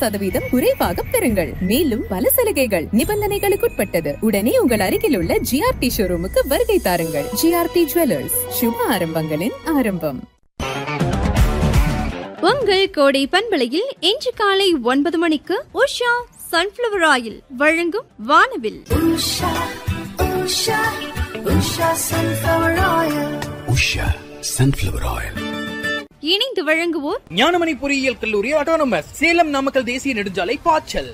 சதவீதம் குறைவாக பெறுங்கள் மேலும் பல சலுகைகள் நிபந்தனைகளுக்குட்பட்டது உடனே உங்கள் அருகில் உள்ள ஜிஆர்டி ஷோரூமுக்கு வருகை தாருங்கள் ஜிஆர்டி ஜுவல்லர்ஸ் சுப ஆரம்பங்களின் ஆரம்பம் உங்கள் கோடை பண்பலையில் இன்று காலை ஒன்பது மணிக்கு உஷா சன்ஃபிளவர் ஆயில் வழங்கும் வானவில் Usha, Usha, Usha sunflower oil. Usha sunflower oil இணைந்து வழங்குவோர் ஞானமணி பொறியியல் கல்லூரி ஆட்டோனமஸ் சேலம் நாமக்கல் தேசிய நெடுஞ்சாலை பாய்ச்சல்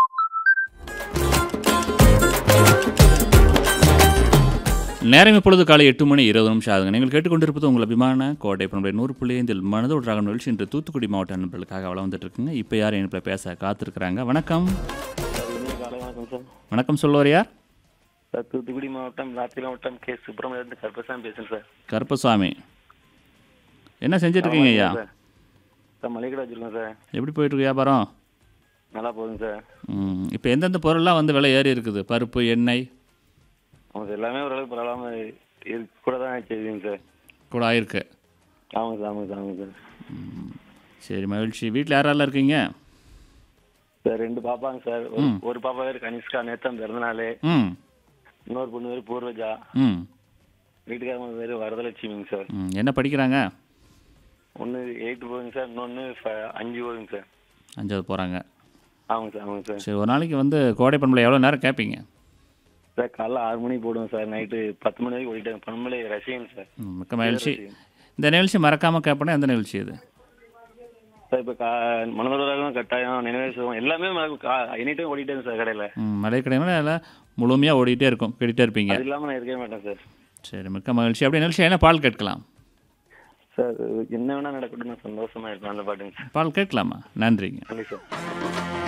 நேரம் இப்பொழுது காலை எட்டு மணி இருபது நிமிஷம் ஆகுங்க நீங்கள் கேட்டுக்கொண்டிருப்பது உங்கள் அபிமான கோட்டை பண்புடைய நூறு புள்ளி ஐந்தில் மனதோடு ராகம் நிகழ்ச்சி இன்று தூத்துக்குடி மாவட்ட நண்பர்களுக்காக வளம் வந்துட்டு இருக்குங்க இப்போ யார் இணைப்பில் பேச காத்திருக்கிறாங்க வணக்கம் காலை வணக்கம் சார் வணக்கம் சொல்லுவார் யார் சார் தூத்துக்குடி மாவட்டம் ராத்திரி மாவட்டம் கே சுப்பிரமணியத்து கருப்பசாமி பேசுறேன் சார் கருப்பசாமி என்ன செஞ்சுட்டு இருக்கீங்க ஐயா சார் சார் மளிகை கடை வச்சிருக்கோம் சார் எப்படி போயிட்டு இருக்கு வியாபாரம் நல்லா போகுதுங்க சார் ம், இப்போ எந்தெந்த பொருள்லாம் வந்து விலை ஏறி இருக்குது பருப்பு எண்ணெய் ஆமாம் சார் எல்லாமே ஓரளவுக்கு பரவாயில்லாம இருக்கு கூட தான் செய்யுங்க சார் கூட ஆயிருக்கு ஆமாங்க சார் ஆமாங்க சார் ஆமாங்க சார் சரி மகிழ்ச்சி வீட்டில் யாரெல்லாம் இருக்கீங்க சார் ரெண்டு பாப்பாங்க சார் ஒரு- ஒரு பாப்பா பேர் கனிஷ்கா நேத்தம் பிறந்த நாள் ம் இன்னொரு பொண்ணு பேர் பூர்வஜா ம் வீட்டுக்காரங்க பேர் வரதலட்சுமிங்க சார் ம் என்ன படிக்கிறாங்க ஒன்று எயித்து போகுங்க சார் இன்னொன்று அஞ்சு போகுங்க சார் அஞ்சாவது போகிறாங்க ஆமாங்க சார் ஆமாங்க சார் சரி ஒரு நாளைக்கு வந்து கோடை பண்பில் எவ்வளோ நேரம் கேட்பீங்க சார் காலைல ஆறு மணிக்கு போடுவோம் சார் நைட்டு பத்து மணி வரைக்கும் ஓடிட்டாங்க பண்பலை ரசிகன் சார் ம், மிக்க மகிழ்ச்சி இந்த நிகழ்ச்சி மறக்காமல் கேட்பேன்னா எந்த நிகழ்ச்சி இது சார் இப்போ கா மனதோரம் கட்டாயம் நினைவு சுகம் எல்லாமே எனி டைம் ஓடிட்டேங்க சார் கடையில் ம், மலை கடையினா எல்லாம் முழுமையாக ஓடிட்டே இருக்கும் கேட்டுகிட்டே இருப்பீங்க அது இல்லாமல் நான் இருக்கவே மாட்டேன் சார் சரி மிக்க மகிழ்ச்சி அப்படி நிகழ்ச்சி என்ன பால் கேட்கலாம் சார் என்ன வேணா நடக்கட்டும் நான் சந்தோஷமா இருப்பேன் அந்த பாட்டுங்க சார் பால் கேட்கலாமா நன்றிங்க நன்றி சார்